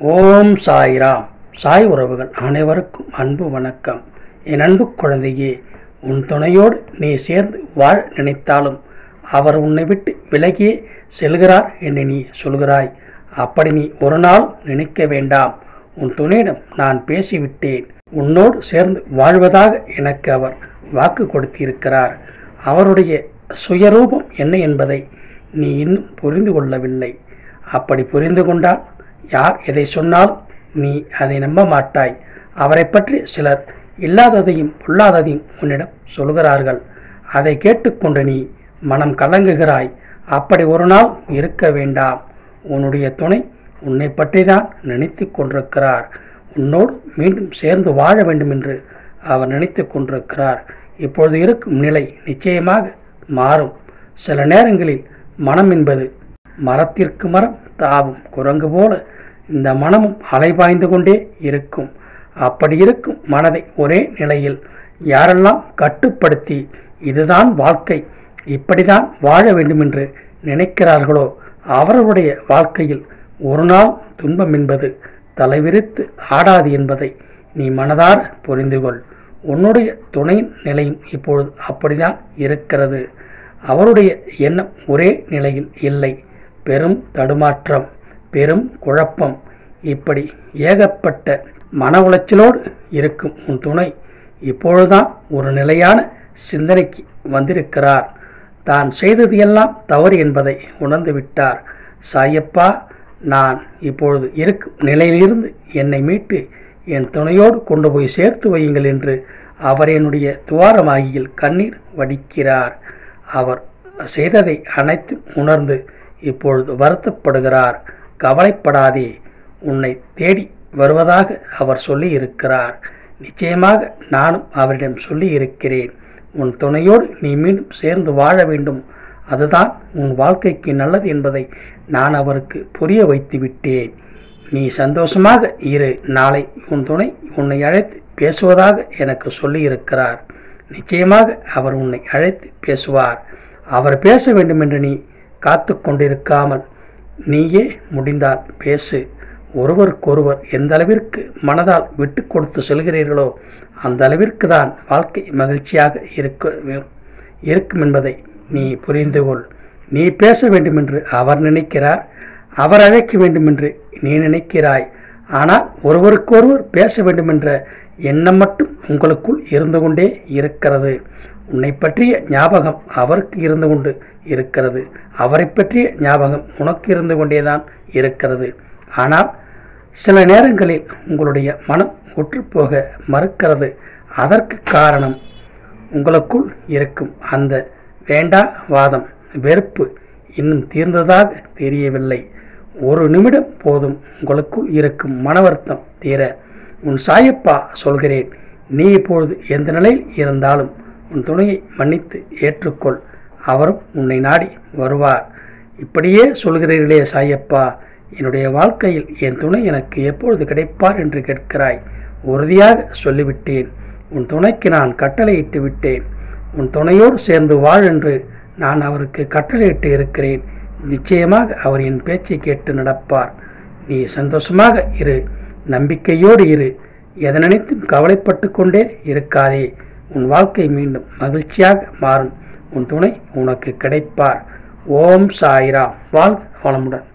ஓம் சாய்ராம் சாய் உறவுகள் அனைவருக்கும் அன்பு வணக்கம் என் அன்பு குழந்தையே உன் துணையோடு நீ சேர்ந்து வாழ நினைத்தாலும் அவர் உன்னை விட்டு விலகியே செல்கிறார் என்று நீ சொல்கிறாய் அப்படி நீ ஒரு நாள் நினைக்க வேண்டாம் உன் துணையிடம் நான் பேசிவிட்டேன் உன்னோடு சேர்ந்து வாழ்வதாக எனக்கு அவர் வாக்கு கொடுத்திருக்கிறார் அவருடைய சுயரூபம் என்ன என்பதை நீ இன்னும் புரிந்து கொள்ளவில்லை அப்படி புரிந்து கொண்டால் யார் எதை சொன்னாலும் நீ அதை நம்ப மாட்டாய் அவரை பற்றி சிலர் இல்லாததையும் பொல்லாததையும் உன்னிடம் சொல்கிறார்கள் அதை கேட்டுக்கொண்டு நீ மனம் கலங்குகிறாய் அப்படி ஒரு நாள் இருக்க வேண்டாம் உன்னுடைய துணை உன்னை பற்றி தான் நினைத்து கொண்டிருக்கிறார் உன்னோடு மீண்டும் சேர்ந்து வாழ வேண்டும் என்று அவர் நினைத்து கொண்டிருக்கிறார் இப்பொழுது இருக்கும் நிலை நிச்சயமாக மாறும் சில நேரங்களில் மனம் என்பது மரத்திற்கு மரம் தாவும் குரங்கு போல இந்த மனமும் அலைபாய்ந்து கொண்டே இருக்கும் அப்படி இருக்கும் மனதை ஒரே நிலையில் யாரெல்லாம் கட்டுப்படுத்தி இதுதான் வாழ்க்கை இப்படிதான் வாழ வேண்டுமென்று நினைக்கிறார்களோ அவர்களுடைய வாழ்க்கையில் ஒரு நாள் துன்பம் என்பது தலைவிரித்து ஆடாது என்பதை நீ மனதார புரிந்து கொள் உன்னுடைய துணையின் நிலையும் இப்பொழுது அப்படிதான் இருக்கிறது அவருடைய எண்ணம் ஒரே நிலையில் இல்லை பெரும் தடுமாற்றம் பெரும் குழப்பம் இப்படி ஏகப்பட்ட மன உளைச்சலோடு இருக்கும் உன் துணை இப்பொழுதுதான் ஒரு நிலையான சிந்தனைக்கு வந்திருக்கிறார் தான் செய்தது எல்லாம் தவறு என்பதை உணர்ந்து விட்டார் சாயப்பா நான் இப்பொழுது இருக்கும் நிலையிலிருந்து என்னை மீட்டு என் துணையோடு கொண்டு போய் சேர்த்து வையுங்கள் என்று அவர் என்னுடைய துவாரமாகியில் கண்ணீர் வடிக்கிறார் அவர் செய்ததை அனைத்தும் உணர்ந்து இப்பொழுது வருத்தப்படுகிறார் கவலைப்படாதே உன்னை தேடி வருவதாக அவர் சொல்லி இருக்கிறார் நிச்சயமாக நானும் அவரிடம் சொல்லி இருக்கிறேன் உன் துணையோடு நீ மீண்டும் சேர்ந்து வாழ வேண்டும் அதுதான் உன் வாழ்க்கைக்கு நல்லது என்பதை நான் அவருக்கு புரிய வைத்து விட்டேன் நீ சந்தோஷமாக இரு நாளை உன் துணை உன்னை அழைத்து பேசுவதாக எனக்கு சொல்லி இருக்கிறார் நிச்சயமாக அவர் உன்னை அழைத்து பேசுவார் அவர் பேச வேண்டும் என்று நீ காத்து கொண்டிருக்காமல் நீயே முடிந்தால் பேசு ஒருவருக்கொருவர் எந்த அளவிற்கு மனதால் விட்டு கொடுத்து செல்கிறீர்களோ அந்த அளவிற்கு தான் வாழ்க்கை மகிழ்ச்சியாக இருக்க இருக்கும் என்பதை நீ புரிந்து கொள் நீ பேச வேண்டுமென்று அவர் நினைக்கிறார் அவர் அழைக்க வேண்டுமென்று நீ நினைக்கிறாய் ஆனால் ஒருவருக்கொருவர் பேச வேண்டுமென்ற எண்ணம் மட்டும் உங்களுக்குள் இருந்து கொண்டே இருக்கிறது உன்னை பற்றிய ஞாபகம் அவருக்கு இருந்து கொண்டு இருக்கிறது அவரை பற்றிய ஞாபகம் உனக்கு இருந்து கொண்டேதான் இருக்கிறது ஆனால் சில நேரங்களில் உங்களுடைய மனம் ஒற்றுப்போக மறுக்கிறது அதற்கு காரணம் உங்களுக்குள் இருக்கும் அந்த வேண்டா வாதம் வெறுப்பு இன்னும் தீர்ந்ததாக தெரியவில்லை ஒரு நிமிடம் போதும் உங்களுக்குள் இருக்கும் மன வருத்தம் தீர உன் சாயப்பா சொல்கிறேன் நீ இப்பொழுது எந்த நிலையில் இருந்தாலும் உன் துணையை மன்னித்து ஏற்றுக்கொள் அவரும் உன்னை நாடி வருவார் இப்படியே சொல்கிறீர்களே சாயப்பா என்னுடைய வாழ்க்கையில் என் துணை எனக்கு எப்பொழுது கிடைப்பார் என்று கேட்கிறாய் உறுதியாக சொல்லிவிட்டேன் உன் துணைக்கு நான் கட்டளையிட்டு விட்டேன் உன் துணையோடு சேர்ந்து வாழ் என்று நான் அவருக்கு கட்டளையிட்டு இருக்கிறேன் நிச்சயமாக அவர் என் பேச்சை கேட்டு நடப்பார் நீ சந்தோஷமாக இரு நம்பிக்கையோடு இரு எதை நினைத்தும் கவலைப்பட்டு கொண்டே இருக்காதே உன் வாழ்க்கை மீண்டும் மகிழ்ச்சியாக மாறும் உன் துணை உனக்கு கிடைப்பார் ஓம் சாய்ராம் வாழ்க வளமுடன்